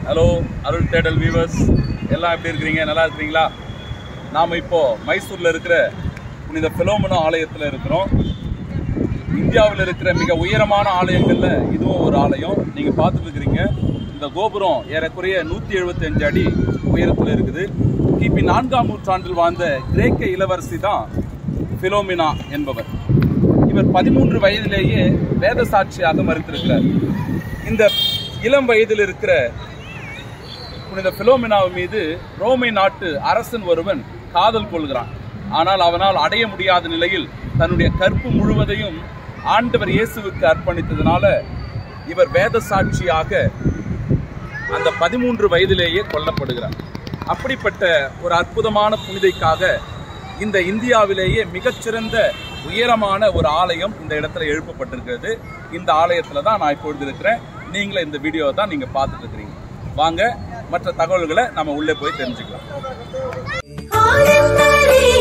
hello அருள் தேடல் viewers எல்லாம் எப்படி இருக்கிறீங்க நல்லா இருக்கிறீங்களா நாம் இப்போ மைசூரில் இருக்கிற புனித பிலோமனோ ஆலயத்தில் இருக்கிறோம் இந்தியாவில் இருக்கிற மிக உயரமான ஆலயங்கள்ல இதுவும் ஒரு ஆலயம் நீங்க பார்த்துட்டு இருக்கிறீங்க இந்த கோபுரம் ஏறக்குறைய நூத்தி எழுபத்தி அஞ்சு அடி உயரத்தில் இருக்குது கிபி நான்காம் நூற்றாண்டில் வாழ்ந்த கிரேக்க இளவரசி தான் பிலோமினா என்பவர் இவர் பதிமூன்று வயதிலேயே வேத சாட்சியாக மறுத்திருக்கிறார் இந்த இளம் வயதில் இருக்கிற புனித பிலோமினாவு மீது ரோமை நாட்டு அரசன் ஒருவன் காதல் கொள்கிறான் ஆனால் அவனால் அடைய முடியாத நிலையில் தன்னுடைய கற்பு முழுவதையும் ஆண்டவர் இயேசுவுக்கு அர்ப்பணித்ததுனால இவர் வேத சாட்சியாக அந்த பதிமூன்று வயதிலேயே கொல்லப்படுகிறார் அப்படிப்பட்ட ஒரு அற்புதமான புனிதைக்காக இந்த இந்தியாவிலேயே மிகச்சிறந்த உயரமான ஒரு ஆலயம் இந்த இடத்துல எழுப்பப்பட்டிருக்கிறது இந்த ஆலயத்துல தான் நான் இப்பொழுது இருக்கிறேன் நீங்களும் இந்த வீடியோவை தான் நீங்க பார்த்துட்டு இருக்கிறீங்க வாங்க மற்ற தகவல்களை நம்ம உள்ளே போய் தெரிஞ்சுக்கலாம் ஆனந்தரே